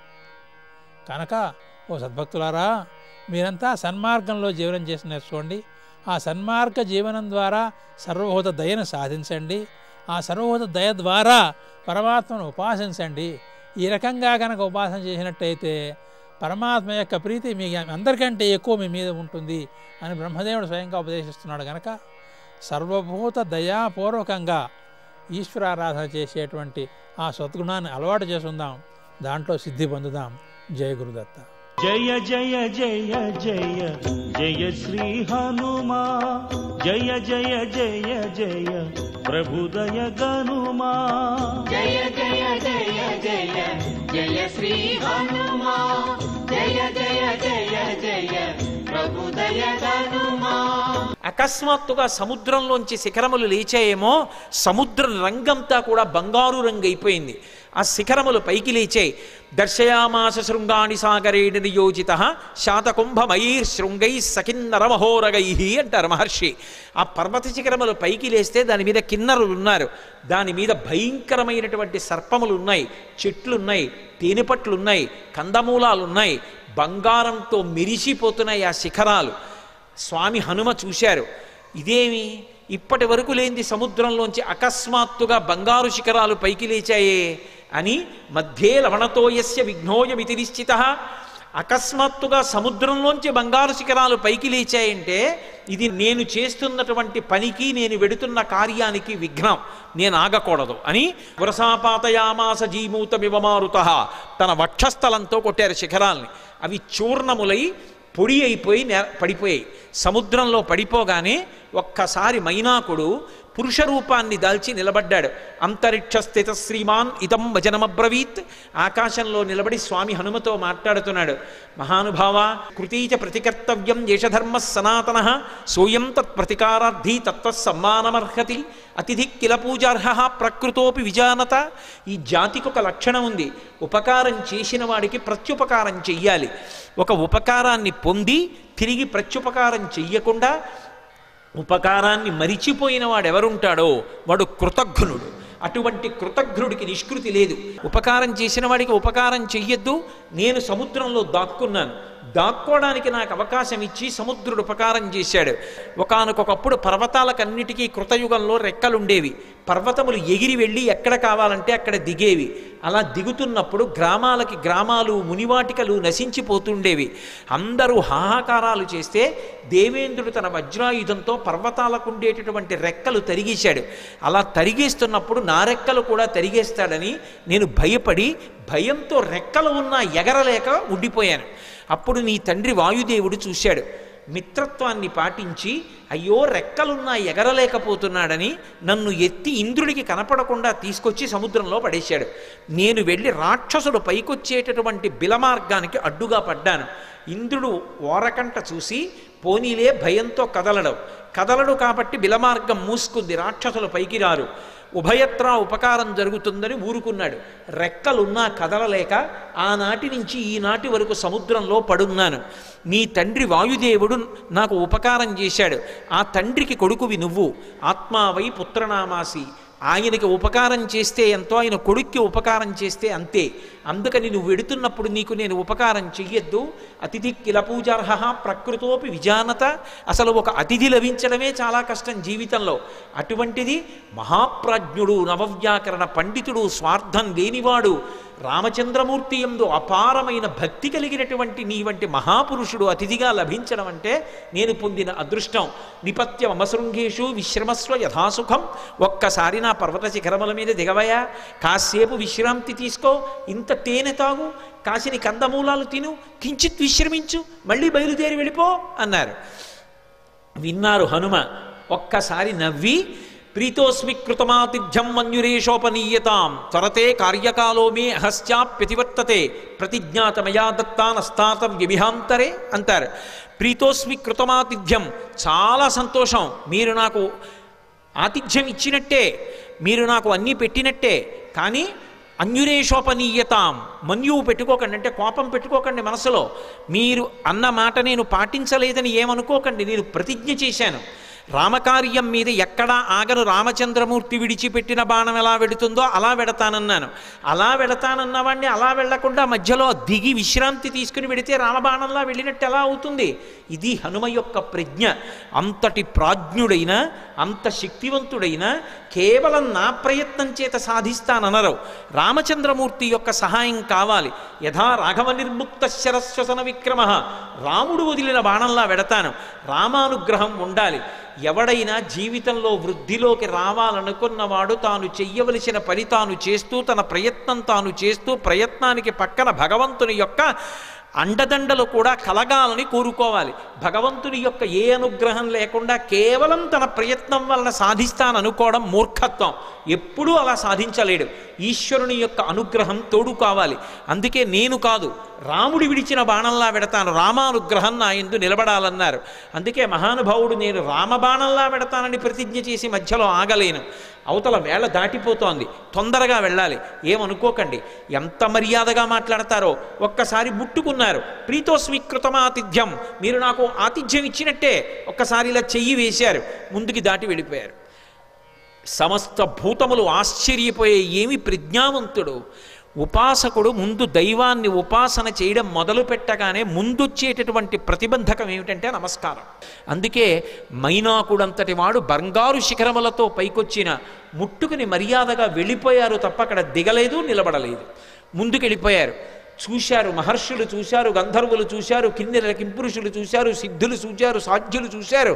కనుక ఓ సద్భక్తులారా మీరంతా సన్మార్గంలో జీవనం చేసి నేర్చుకోండి ఆ సన్మార్గ జీవనం ద్వారా సర్వభూత దయను సాధించండి ఆ సర్వభూత దయ ద్వారా పరమాత్మను ఉపాసించండి ఈ రకంగా కనుక ఉపాసన చేసినట్టయితే పరమాత్మ యొక్క ప్రీతి మీ అందరికంటే ఎక్కువ మీ మీద ఉంటుంది అని బ్రహ్మదేవుడు స్వయంగా ఉపదేశిస్తున్నాడు కనుక సర్వభూత దయాపూర్వకంగా ఈశ్వరారాధన చేసేటువంటి ఆ సద్గుణాన్ని అలవాటు చేసుకుందాం దాంట్లో సిద్ధి పొందుదాం జయ గురుదత్త జయ జయ జయ జయ జయ శ్రీ హనుమా జయ జయ జయ జయ ప్రభుదయ గనుమా జయ జయ జయ జయ జయ శ్రీ హనుమా జయ జయ జయ జయ ప్రభుదయ హనుమా అకస్మాత్తుగా సముద్రంలోంచి శిఖరములు లేచాయేమో సముద్ర రంగంతా కూడా బంగారు రంగు అయిపోయింది ఆ శిఖరములు పైకి లేచాయి దర్శయామాస శృంగాణి సాగరేణ నియోజిత శాతకుంభమయీర్ శృంగై సకిన్నరమహోరగై అంటారు మహర్షి ఆ పర్వత శిఖరములు పైకి లేస్తే దాని మీద కిన్నరులు ఉన్నారు దాని మీద భయంకరమైనటువంటి సర్పములు ఉన్నాయి చెట్లున్నాయి తేనెపట్లున్నాయి కందమూలాలున్నాయి బంగారంతో మెరిసిపోతున్నాయి ఆ శిఖరాలు స్వామి హనుమ చూశారు ఇదేమి ఇప్పటి వరకు లేనిది సముద్రంలోంచి అకస్మాత్తుగా బంగారు శిఖరాలు పైకి లేచాయే అని మధ్యే లవణతోయస్య విఘ్నోయమితి నిశ్చిత అకస్మాత్తుగా సముద్రంలోంచి బంగారు శిఖరాలు పైకి లేచాయంటే ఇది నేను చేస్తున్నటువంటి పనికి నేను వెడుతున్న కార్యానికి విఘ్నం నేను ఆగకూడదు అని వరసాపాతయామాస జీమూతమివ మారుత తన వక్షస్థలంతో కొట్టారు శిఖరాల్ని అవి చూర్ణములై పొడి అయిపోయి నే పడిపోయాయి సముద్రంలో పడిపోగానే ఒక్కసారి మైనాకుడు పురుష రూపాన్ని దాల్చి నిలబడ్డాడు అంతరిక్ష స్థిత శ్రీమాన్ ఇదం వచనమబ్రవీత్ ఆకాశంలో నిలబడి స్వామి హనుమతో మాట్లాడుతున్నాడు మహానుభావ కృతీచ ప్రతికర్తవ్యం యశధర్మ సనాతన సోయం తత్ ప్రతికారార్థి తత్వ సమ్మానమర్హతి అతిథి కిల పూజార్హ ప్రకృతోపి విజానత ఈ జాతికి ఒక లక్షణం ఉంది ఉపకారం చేసిన వాడికి ప్రత్యుపకారం చెయ్యాలి ఒక ఉపకారాన్ని పొంది తిరిగి ప్రత్యుపకారం చెయ్యకుండా ఉపకారాన్ని మరిచిపోయిన వాడు ఎవరుంటాడో వాడు కృతజ్ఞుడు అటువంటి కృతజ్ఞుడికి నిష్కృతి లేదు ఉపకారం చేసిన వాడికి ఉపకారం చెయ్యొద్దు నేను సముద్రంలో దాక్కున్నాను దాక్కోవడానికి నాకు అవకాశం ఇచ్చి సముద్రుడు ఉపకారం చేశాడు ఒకానొకప్పుడు పర్వతాలకన్నిటికీ కృతయుగంలో రెక్కలుండేవి పర్వతములు ఎగిరి వెళ్ళి ఎక్కడ కావాలంటే అక్కడ దిగేవి అలా దిగుతున్నప్పుడు గ్రామాలకి గ్రామాలు మునివాటికలు నశించిపోతుండేవి అందరూ హాహాకారాలు చేస్తే దేవేంద్రుడు తన వజ్రాయుధంతో పర్వతాలకు ఉండేటటువంటి రెక్కలు తరిగేశాడు అలా తరిగేస్తున్నప్పుడు నా రెక్కలు కూడా తరిగేస్తాడని నేను భయపడి భయంతో రెక్కలు ఉన్నా ఎగరలేక ఉండిపోయాను అప్పుడు నీ తండ్రి వాయుదేవుడు చూశాడు మిత్రత్వాన్ని పాటించి అయ్యో రెక్కలున్నా ఎగరలేకపోతున్నాడని నన్ను ఎత్తి ఇంద్రుడికి కనపడకుండా తీసుకొచ్చి సముద్రంలో పడేశాడు నేను వెళ్ళి రాక్షసుడు పైకొచ్చేటటువంటి బిలమార్గానికి అడ్డుగా పడ్డాను ఇంద్రుడు ఓరకంట చూసి పోనీలే భయంతో కదలడం కదలడు కాబట్టి బిలమార్గం మూసుకుంది రాక్షసులు పైకి రారు ఉభయత్రా ఉపకారం జరుగుతుందని ఊరుకున్నాడు రెక్కలున్నా కదలలేక ఆనాటి నుంచి ఈనాటి వరకు సముద్రంలో పడున్నాను నీ తండ్రి వాయుదేవుడు నాకు ఉపకారం చేశాడు ఆ తండ్రికి కొడుకువి నువ్వు ఆత్మావై పుత్రనామాసి ఆయనకి ఉపకారం చేస్తే ఎంతో ఆయన కొడుక్కి ఉపకారం చేస్తే అంతే అందుకని నువ్వు వెడుతున్నప్పుడు నీకు నేను ఉపకారం చెయ్యొద్దు అతిథి కిల పూజార్హ ప్రకృతోపి విజానత అసలు ఒక అతిథి లభించడమే చాలా కష్టం జీవితంలో అటువంటిది మహాప్రాజ్ఞుడు నవవ్యాకరణ పండితుడు స్వార్థం లేనివాడు రామచంద్రమూర్తి ఎందు అపారమైన భక్తి కలిగినటువంటి నీ వంటి మహాపురుషుడు అతిథిగా లభించడం అంటే నేను పొందిన అదృష్టం నిపత్య మమశృంగేషు విశ్రమస్వ యథాసుఖం ఒక్కసారి నా పర్వత శిఖరముల మీద దిగవయా కాసేపు విశ్రాంతి తీసుకో ఇంత తేనె తాగు కాసిని కందమూలాలు తిను కించిత్ విశ్రమించు మళ్ళీ బయలుదేరి వెళ్ళిపో అన్నారు విన్నారు హనుమ ఒక్కసారి నవ్వి ప్రీతోస్మి కృతమాతిథ్యం మన్యురేషోపనీయతాం త్వరతే కార్యకాలో మే అహస్యాప్యతివర్తతే ప్రతిజ్ఞాతమయా దత్తానస్తాతం వ్యభిహాంతరే అంటారు ప్రీతోస్మి కృతమాతిథ్యం చాలా సంతోషం మీరు నాకు ఆతిథ్యం ఇచ్చినట్టే మీరు నాకు అన్నీ పెట్టినట్టే కానీ అన్యురేషోపనీయతాం మన్యువు పెట్టుకోకండి అంటే కోపం పెట్టుకోకండి మనసులో మీరు అన్న మాట నేను పాటించలేదని ఏమనుకోకండి నేను ప్రతిజ్ఞ చేశాను రామకార్యం మీద ఎక్కడా ఆగను రామచంద్రమూర్తి విడిచిపెట్టిన బాణం ఎలా వెడుతుందో అలా వెడతానన్నాను అలా వెడతానన్నవాడిని అలా వెళ్లకుండా మధ్యలో దిగి విశ్రాంతి తీసుకుని వెడితే రామబాణంలా వెళ్ళినట్టు ఎలా అవుతుంది ఇది హనుమ యొక్క ప్రజ్ఞ అంతటి ప్రాజ్ఞుడైన అంత శక్తివంతుడైన కేవలం నా ప్రయత్నం చేత సాధిస్తాననరు రామచంద్రమూర్తి యొక్క సహాయం కావాలి యథా రాఘవ నిర్ముక్త శరస్వసన విక్రమ రాముడు వదిలిన బాణంలా వెడతాను రామానుగ్రహం ఉండాలి ఎవడైనా జీవితంలో వృద్ధిలోకి రావాలనుకున్నవాడు తాను చెయ్యవలసిన పని తాను చేస్తూ తన ప్రయత్నం తాను చేస్తూ ప్రయత్నానికి పక్కన భగవంతుని యొక్క అండదండలు కూడా కలగాలని కోరుకోవాలి భగవంతుని యొక్క ఏ అనుగ్రహం లేకుండా కేవలం తన ప్రయత్నం వలన సాధిస్తాననుకోవడం మూర్ఖత్వం ఎప్పుడూ అలా సాధించలేడు ఈశ్వరుని యొక్క అనుగ్రహం తోడు కావాలి అందుకే నేను కాదు రాముడి విడిచిన బాణంలా వెడతాను రామానుగ్రహం నా ఎందు నిలబడాలన్నారు అందుకే మహానుభావుడు నేను రామబాణంలా వెడతానని ప్రతిజ్ఞ చేసి మధ్యలో ఆగలేను అవతల వేళ దాటిపోతోంది తొందరగా వెళ్ళాలి ఏమనుకోకండి ఎంత మర్యాదగా మాట్లాడతారో ఒక్కసారి ముట్టుకున్నారు ప్రీతోస్మి కృతమాతిథ్యం మీరు నాకు ఆతిథ్యం ఇచ్చినట్టే ఒక్కసారి ఇలా చెయ్యి వేశారు ముందుకి దాటి వెళ్ళిపోయారు సమస్త భూతములు ఆశ్చర్యపోయే ఏమి ప్రజ్ఞావంతుడు ఉపాసకుడు ముందు దైవాన్ని ఉపాసన చేయడం మొదలు పెట్టగానే ముందొచ్చేటటువంటి ప్రతిబంధకం ఏమిటంటే నమస్కారం అందుకే మైనాకుడంతటి వాడు బంగారు శిఖరములతో పైకొచ్చిన ముట్టుకుని మర్యాదగా వెళ్ళిపోయారు తప్ప అక్కడ దిగలేదు నిలబడలేదు ముందుకెళ్ళిపోయారు చూశారు మహర్షులు చూశారు గంధర్వులు చూశారు కిన్నెర కింపురుషులు చూశారు సిద్ధులు చూశారు సాధ్యులు చూశారు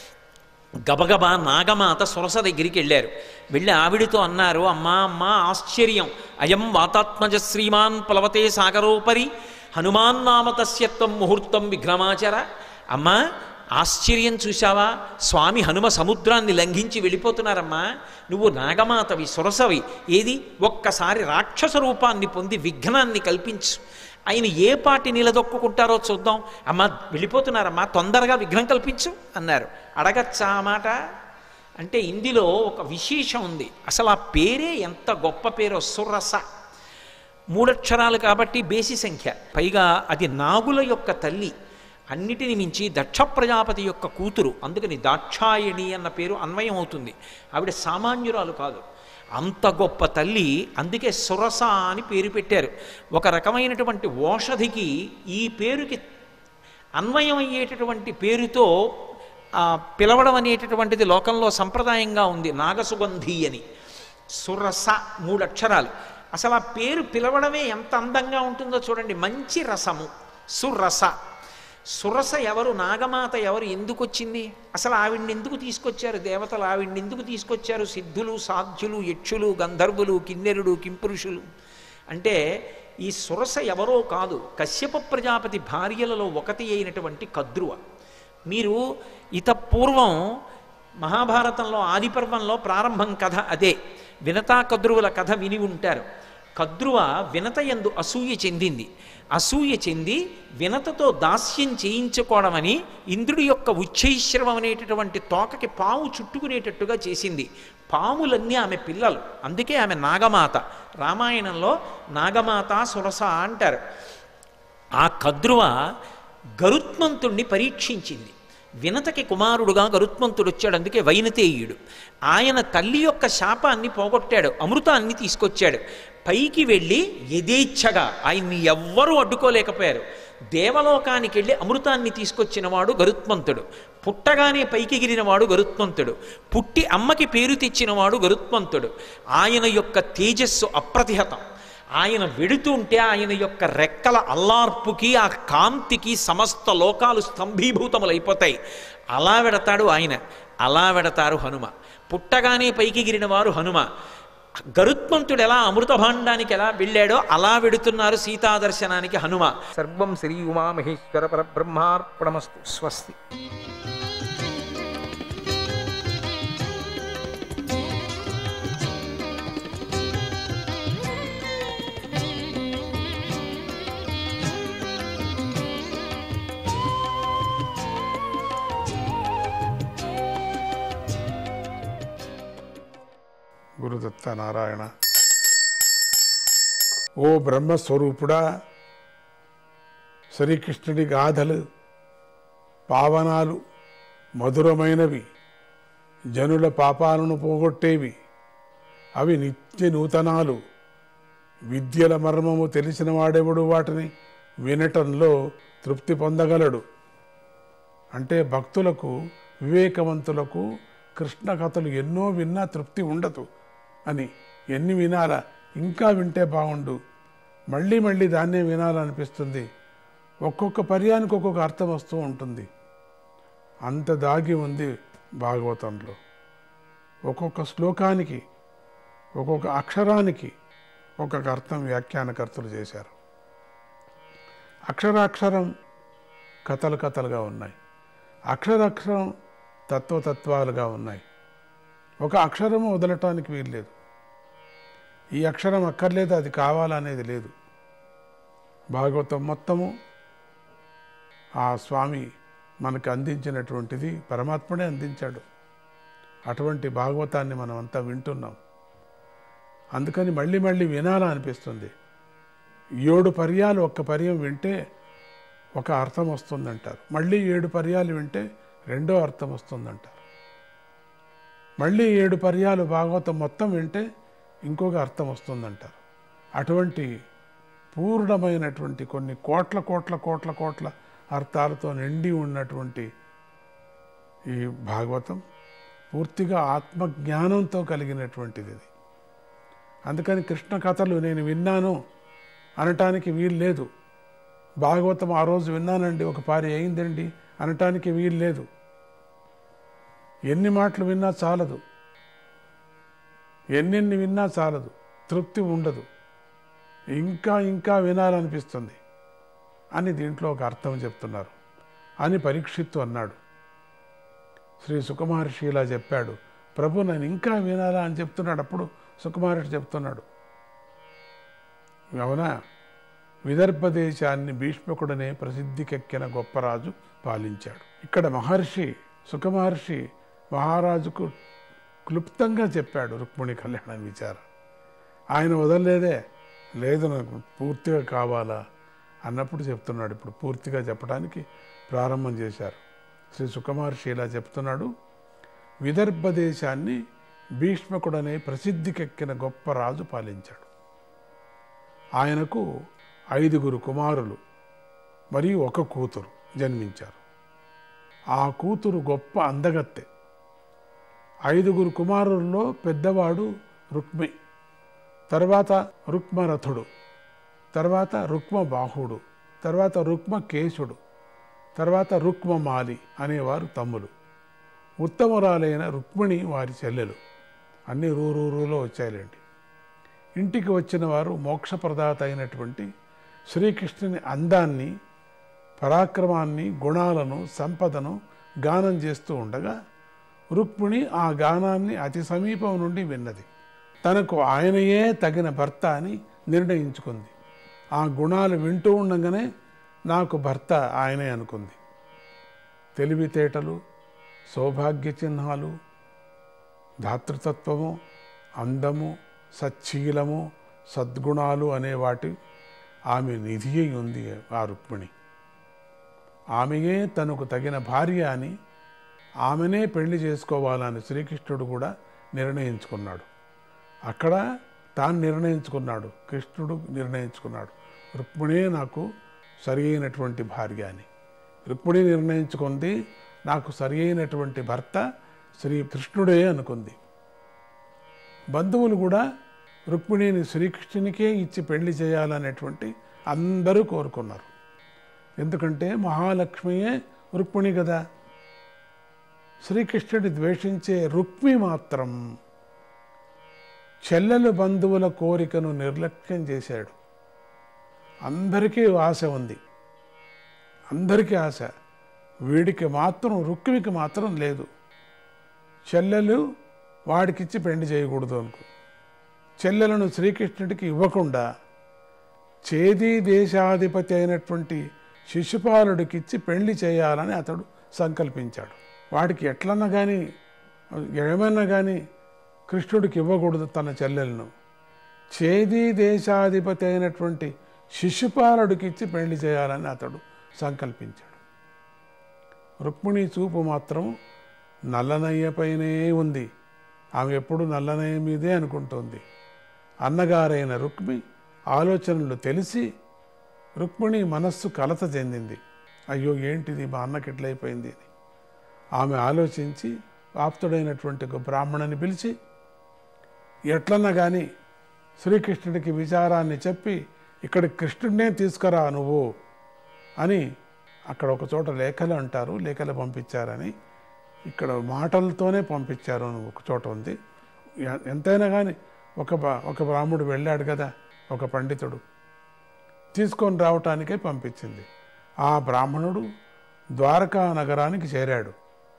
గబగబా నాగమాత సురస దగ్గరికి వెళ్ళారు వెళ్ళి ఆవిడితో అన్నారు అమ్మా అమ్మా ఆశ్చర్యం అయం వాతాత్మజ శ్రీమాన్ ప్లవతే సాగరోపరి హనుమాన్ నామ తస్యత్వం ముహూర్తం విఘ్నమాచర అమ్మా ఆశ్చర్యం చూశావా స్వామి హనుమ సముద్రాన్ని లంఘించి వెళ్ళిపోతున్నారమ్మా నువ్వు నాగమాతవి సురసవి ఏది ఒక్కసారి రాక్షస రూపాన్ని పొంది విఘ్నాన్ని కల్పించు ఆయన ఏ పాటి నిలదొక్కుంటారో చూద్దాం అమ్మ వెళ్ళిపోతున్నారమ్మా తొందరగా విఘ్నం కల్పించు అన్నారు అడగచ్చా ఆ మాట అంటే ఇందులో ఒక విశేషం ఉంది అసలు ఆ పేరే ఎంత గొప్ప పేరో సురస మూడక్షరాలు కాబట్టి బేసి సంఖ్య పైగా అది నాగుల యొక్క తల్లి అన్నిటిని మించి దక్ష ప్రజాపతి యొక్క కూతురు అందుకని దాక్షాయణి అన్న పేరు అన్వయం అవుతుంది ఆవిడ సామాన్యురాలు కాదు అంత గొప్ప తల్లి అందుకే సురస అని పేరు పెట్టారు ఒక రకమైనటువంటి ఓషధికి ఈ పేరుకి అన్వయం అయ్యేటటువంటి పేరుతో ఆ, పిలవడం అనేటటువంటిది లోకంలో సంప్రదాయంగా ఉంది నాగసుగంధి అని సురస మూడు అక్షరాలు అసలు ఆ పేరు పిలవడమే ఎంత అందంగా ఉంటుందో చూడండి మంచి రసము సురస సురస ఎవరు నాగమాత ఎవరు ఎందుకు వచ్చింది అసలు ఆవిడ్ని ఎందుకు తీసుకొచ్చారు దేవతలు ఆవిడ్ని ఎందుకు తీసుకొచ్చారు సిద్ధులు సాధ్యులు యక్షులు గంధర్వులు కిన్నెరుడు కింపురుషులు అంటే ఈ సురస ఎవరో కాదు కశ్యప ప్రజాపతి భార్యలలో ఒకటి అయినటువంటి కద్రువ మీరు ఇత పూర్వం మహాభారతంలో ఆదిపర్వంలో ప్రారంభం కథ అదే వినతా కద్రువుల కథ విని ఉంటారు కద్రువ వినత ఎందు అసూయ చెందింది అసూయ చెంది వినతతో దాస్యం చేయించుకోవడమని ఇంద్రుడి యొక్క ఉచ్చైశ్రవం అనేటటువంటి తోకకి పాము చుట్టుకునేటట్టుగా చేసింది పాములన్నీ ఆమె పిల్లలు అందుకే ఆమె నాగమాత రామాయణంలో నాగమాత సురస అంటారు ఆ కద్రువ గరుత్మంతుణ్ణి పరీక్షించింది వినతకి కుమారుడుగా గరుత్మంతుడు వచ్చాడు అందుకే వైనతేయుడు ఆయన తల్లి యొక్క శాపాన్ని పోగొట్టాడు అమృతాన్ని తీసుకొచ్చాడు పైకి వెళ్ళి యథేచ్ఛగా ఆయన్ని ఎవ్వరూ అడ్డుకోలేకపోయారు దేవలోకానికి వెళ్ళి అమృతాన్ని తీసుకొచ్చినవాడు గరుత్మంతుడు పుట్టగానే పైకి ఎగిరినవాడు గరుత్మంతుడు పుట్టి అమ్మకి పేరు తెచ్చినవాడు గరుత్మంతుడు ఆయన యొక్క తేజస్సు అప్రతిహతం ఆయన వెడుతుంటే ఆయన యొక్క రెక్కల అల్లార్పుకి ఆ కాంతికి సమస్త లోకాలు స్తంభీభూతములైపోతాయి అలా వెడతాడు ఆయన అలా వెడతారు హనుమ పుట్టగానే పైకి గిరిన వారు హనుమ గరుత్మంతుడు ఎలా అమృత భాండానికి ఎలా వెళ్ళాడో అలా వెడుతున్నారు సీతాదర్శనానికి హనుమ సర్వం శ్రీ ఉమామహేశ్వర పరబ్రహ్మార్పణమస్తు స్వస్తి గురుదత్త నారాయణ ఓ బ్రహ్మస్వరూపుడా శ్రీకృష్ణుడి గాథలు పావనాలు మధురమైనవి జనుల పాపాలను పోగొట్టేవి అవి నిత్య నూతనాలు విద్యల మర్మము తెలిసిన వాడెవడు వాటిని వినటంలో తృప్తి పొందగలడు అంటే భక్తులకు వివేకవంతులకు కృష్ణ కథలు ఎన్నో విన్నా తృప్తి ఉండదు అని ఎన్ని వినాలా ఇంకా వింటే బాగుండు మళ్ళీ మళ్ళీ దాన్నే వినాలనిపిస్తుంది ఒక్కొక్క పర్యానికి ఒక్కొక్క అర్థం వస్తూ ఉంటుంది అంత దాగి ఉంది భాగవతంలో ఒక్కొక్క శ్లోకానికి ఒక్కొక్క అక్షరానికి ఒక్కొక్క అర్థం వ్యాఖ్యానకర్తలు చేశారు అక్షరాక్షరం కథలు కథలుగా ఉన్నాయి అక్షరాక్షరం తత్వతత్వాలుగా ఉన్నాయి ఒక అక్షరము వదలటానికి వీల్లేదు ఈ అక్షరం అక్కర్లేదు అది కావాలనేది లేదు భాగవతం మొత్తము ఆ స్వామి మనకు అందించినటువంటిది పరమాత్ముడే అందించాడు అటువంటి భాగవతాన్ని మనం అంతా వింటున్నాం అందుకని మళ్ళీ మళ్ళీ వినాలనిపిస్తుంది ఏడు పర్యాలు ఒక్క పర్యం వింటే ఒక అర్థం వస్తుందంటారు మళ్ళీ ఏడు పర్యాలు వింటే రెండో అర్థం వస్తుందంటారు మళ్ళీ ఏడు పర్యాలు భాగవతం మొత్తం వింటే ఇంకొక అర్థం వస్తుందంటారు అటువంటి పూర్ణమైనటువంటి కొన్ని కోట్ల కోట్ల కోట్ల కోట్ల అర్థాలతో నిండి ఉన్నటువంటి ఈ భాగవతం పూర్తిగా ఆత్మజ్ఞానంతో కలిగినటువంటిది ఇది అందుకని కృష్ణ కథలు నేను విన్నాను అనటానికి వీలు లేదు భాగవతం ఆ రోజు విన్నానండి ఒక పారి అయిందండి అనటానికి వీలు లేదు ఎన్ని మాటలు విన్నా చాలదు ఎన్నెన్ని విన్నా చాలదు తృప్తి ఉండదు ఇంకా ఇంకా వినాలనిపిస్తుంది అని దీంట్లో ఒక అర్థం చెప్తున్నారు అని పరీక్షిత్తు అన్నాడు శ్రీ సుకుమహర్షి ఇలా చెప్పాడు ప్రభు నేను ఇంకా వినాలా అని చెప్తున్నాడు అప్పుడు సుకుమహర్షి చెప్తున్నాడు అవునా విదర్భ దేశాన్ని భీష్మకుడనే ప్రసిద్ధికెక్కిన గొప్ప రాజు పాలించాడు ఇక్కడ మహర్షి సుఖమహర్షి మహారాజుకు క్లుప్తంగా చెప్పాడు రుక్మిణి కళ్యాణ విచారం ఆయన వదలలేదే లేదు నాకు పూర్తిగా కావాలా అన్నప్పుడు చెప్తున్నాడు ఇప్పుడు పూర్తిగా చెప్పడానికి ప్రారంభం చేశారు శ్రీ సుఖమహర్షి ఇలా చెప్తున్నాడు విదర్భ దేశాన్ని భీష్మకుడనే ప్రసిద్ధికెక్కిన గొప్ప రాజు పాలించాడు ఆయనకు ఐదుగురు కుమారులు మరియు ఒక కూతురు జన్మించారు ఆ కూతురు గొప్ప అందగత్తె ఐదుగురు కుమారుల్లో పెద్దవాడు రుక్మి తర్వాత రుక్మరథుడు తర్వాత రుక్మ బాహుడు తర్వాత రుక్మ కేశుడు తర్వాత రుక్మమాలి అనేవారు తమ్ములు ఉత్తమరాలైన రుక్మిణి వారి చెల్లెలు అన్ని రూరూరులో వచ్చాయిలేండి ఇంటికి వచ్చిన వారు మోక్షప్రదాత అయినటువంటి శ్రీకృష్ణుని అందాన్ని పరాక్రమాన్ని గుణాలను సంపదను గానం చేస్తూ ఉండగా రుక్మిణి ఆ గానాన్ని అతి సమీపం నుండి విన్నది తనకు ఆయనయే తగిన భర్త అని నిర్ణయించుకుంది ఆ గుణాలు వింటూ ఉండగానే నాకు భర్త ఆయనే అనుకుంది తెలివితేటలు సౌభాగ్య చిహ్నాలు ధాతృతత్వము అందము సచ్చీలము సద్గుణాలు అనే వాటి ఆమె నిధి అయి ఉంది ఆ రుక్మిణి ఆమెయే తనకు తగిన భార్య అని ఆమెనే పెళ్లి చేసుకోవాలని శ్రీకృష్ణుడు కూడా నిర్ణయించుకున్నాడు అక్కడ తాను నిర్ణయించుకున్నాడు కృష్ణుడు నిర్ణయించుకున్నాడు రుక్మిణే నాకు సరి అయినటువంటి భార్య అని రుక్మిణి నిర్ణయించుకుంది నాకు సరి అయినటువంటి భర్త శ్రీకృష్ణుడే అనుకుంది బంధువులు కూడా రుక్మిణిని శ్రీకృష్ణునికే ఇచ్చి పెళ్లి చేయాలనేటువంటి అందరూ కోరుకున్నారు ఎందుకంటే మహాలక్ష్మియే రుక్మిణి కదా శ్రీకృష్ణుడి ద్వేషించే రుక్మి మాత్రం చెల్లెలు బంధువుల కోరికను నిర్లక్ష్యం చేశాడు అందరికీ ఆశ ఉంది అందరికీ ఆశ వీడికి మాత్రం రుక్మికి మాత్రం లేదు చెల్లెలు వాడికిచ్చి పెళ్లి చేయకూడదు అనుకో చెల్లెలను శ్రీకృష్ణుడికి ఇవ్వకుండా చేదీ దేశాధిపతి అయినటువంటి శిశుపాలుడికిచ్చి పెళ్లి చేయాలని అతడు సంకల్పించాడు వాడికి ఎట్లన్నా కానీ ఏమైనా కానీ కృష్ణుడికి ఇవ్వకూడదు తన చెల్లెలను చేదీ దేశాధిపతి అయినటువంటి శిశుపాలుడికి ఇచ్చి పెళ్లి చేయాలని అతడు సంకల్పించాడు రుక్మిణి చూపు మాత్రం నల్లనయ్యపైనే ఉంది ఆమె ఎప్పుడు నల్లనయ్య మీదే అనుకుంటోంది అన్నగారైన రుక్మి ఆలోచనలు తెలిసి రుక్మిణి మనస్సు కలత చెందింది అయ్యో ఏంటిది మా అన్నకి ఎట్లయిపోయింది అని ఆమె ఆలోచించి ఆప్తుడైనటువంటి ఒక బ్రాహ్మణుని పిలిచి ఎట్లన్నా కానీ శ్రీకృష్ణుడికి విచారాన్ని చెప్పి ఇక్కడ కృష్ణుడినే తీసుకురా నువ్వు అని అక్కడ ఒక చోట లేఖలు అంటారు లేఖలు పంపించారని ఇక్కడ మాటలతోనే పంపించారు అని ఒక చోట ఉంది ఎ- ఎంతైనా కానీ ఒక బా- ఒక బ్రాహ్మడు వెళ్ళాడు కదా ఒక పండితుడు తీసుకొని రావటానికే పంపించింది ఆ బ్రాహ్మణుడు ద్వారకా నగరానికి చేరాడు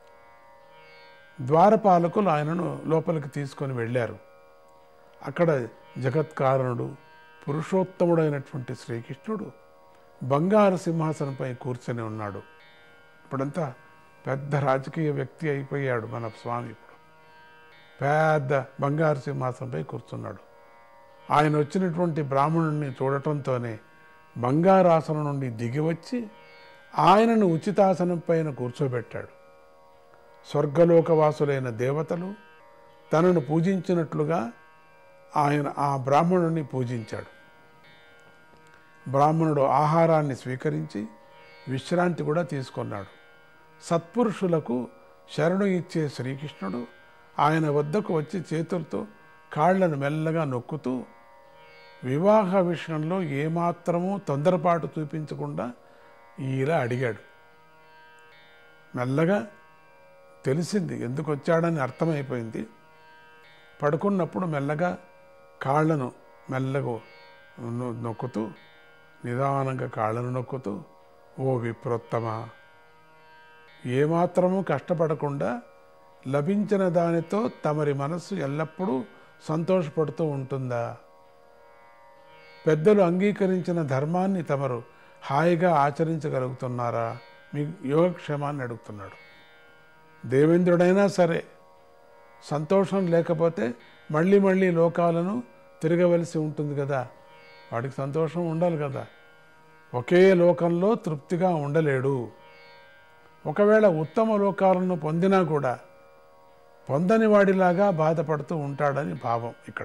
ద్వారపాలకులు ఆయనను లోపలికి తీసుకొని వెళ్ళారు అక్కడ జగత్కారణుడు పురుషోత్తముడైనటువంటి శ్రీకృష్ణుడు బంగారు సింహాసనంపై కూర్చొని ఉన్నాడు ఇప్పుడంతా పెద్ద రాజకీయ వ్యక్తి అయిపోయాడు మన స్వామి ఇప్పుడు పెద్ద బంగారు సింహాసనంపై కూర్చున్నాడు ఆయన వచ్చినటువంటి బ్రాహ్మణుడిని చూడటంతోనే బంగారాసనం నుండి దిగివచ్చి ఆయనను ఉచితాసనం పైన కూర్చోబెట్టాడు స్వర్గలోకవాసులైన దేవతలు తనను పూజించినట్లుగా ఆయన ఆ బ్రాహ్మణుని పూజించాడు బ్రాహ్మణుడు ఆహారాన్ని స్వీకరించి విశ్రాంతి కూడా తీసుకున్నాడు సత్పురుషులకు శరణు ఇచ్చే శ్రీకృష్ణుడు ఆయన వద్దకు వచ్చి చేతులతో కాళ్లను మెల్లగా నొక్కుతూ వివాహ విషయంలో ఏమాత్రమూ తొందరపాటు చూపించకుండా ఇలా అడిగాడు మెల్లగా తెలిసింది ఎందుకు వచ్చాడని అర్థమైపోయింది పడుకున్నప్పుడు మెల్లగా కాళ్ళను మెల్లగా నొ- నొక్కుతూ నిదానంగా కాళ్ళను నొక్కుతూ ఓ విప్రోత్తమ ఏమాత్రము కష్టపడకుండా లభించిన దానితో తమరి మనస్సు ఎల్లప్పుడూ సంతోషపడుతూ ఉంటుందా పెద్దలు అంగీకరించిన ధర్మాన్ని తమరు హాయిగా ఆచరించగలుగుతున్నారా మీ యోగక్షేమాన్ని అడుగుతున్నాడు దేవేంద్రుడైనా సరే సంతోషం లేకపోతే మళ్ళీ మళ్ళీ లోకాలను తిరగవలసి ఉంటుంది కదా వాడికి సంతోషం ఉండాలి కదా ఒకే లోకంలో తృప్తిగా ఉండలేడు ఒకవేళ ఉత్తమ లోకాలను పొందినా కూడా పొందని వాడిలాగా బాధపడుతూ ఉంటాడని భావం ఇక్కడ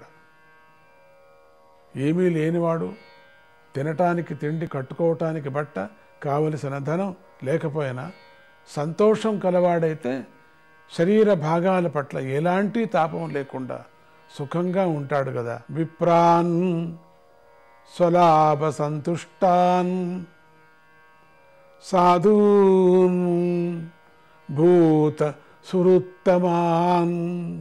ఏమీ లేనివాడు తినటానికి తిండి కట్టుకోవటానికి బట్ట కావలసిన ధనం లేకపోయినా సంతోషం కలవాడైతే శరీర భాగాల పట్ల ఎలాంటి తాపం లేకుండా సుఖంగా ఉంటాడు కదా విప్రాన్ స్వలాభ సంతుష్టాన్ సాధూన్ భూత సురుత్తమాన్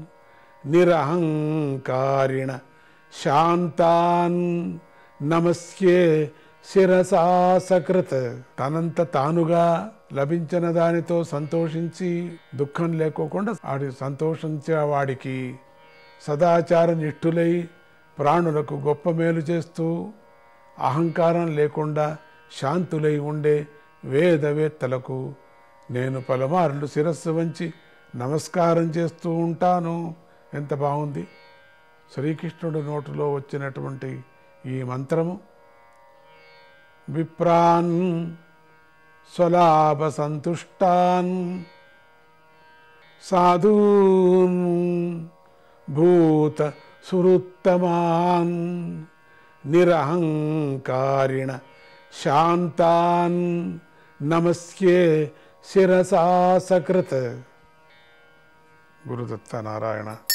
నిరహంకారిణ శాంతాన్ నమస్యే శిరసా సకృత్ తనంత తానుగా లభించిన దానితో సంతోషించి దుఃఖం లేకోకుండా వాడి సంతోషించే వాడికి సదాచార నిష్ఠులై ప్రాణులకు గొప్ప మేలు చేస్తూ అహంకారం లేకుండా శాంతులై ఉండే వేదవేత్తలకు నేను పలుమార్లు శిరస్సు వంచి నమస్కారం చేస్తూ ఉంటాను ఎంత బాగుంది శ్రీకృష్ణుడి నోటిలో వచ్చినటువంటి ఈ మంత్రము విప్రాన్ స్వలాభ సంతుష్టాన్ సాధూన్ భూత సురుత్తమాన్ నిరహంకారిణ శాంతాన్ నమస్యే శిరసా సకృత్ గురుదత్త నారాయణ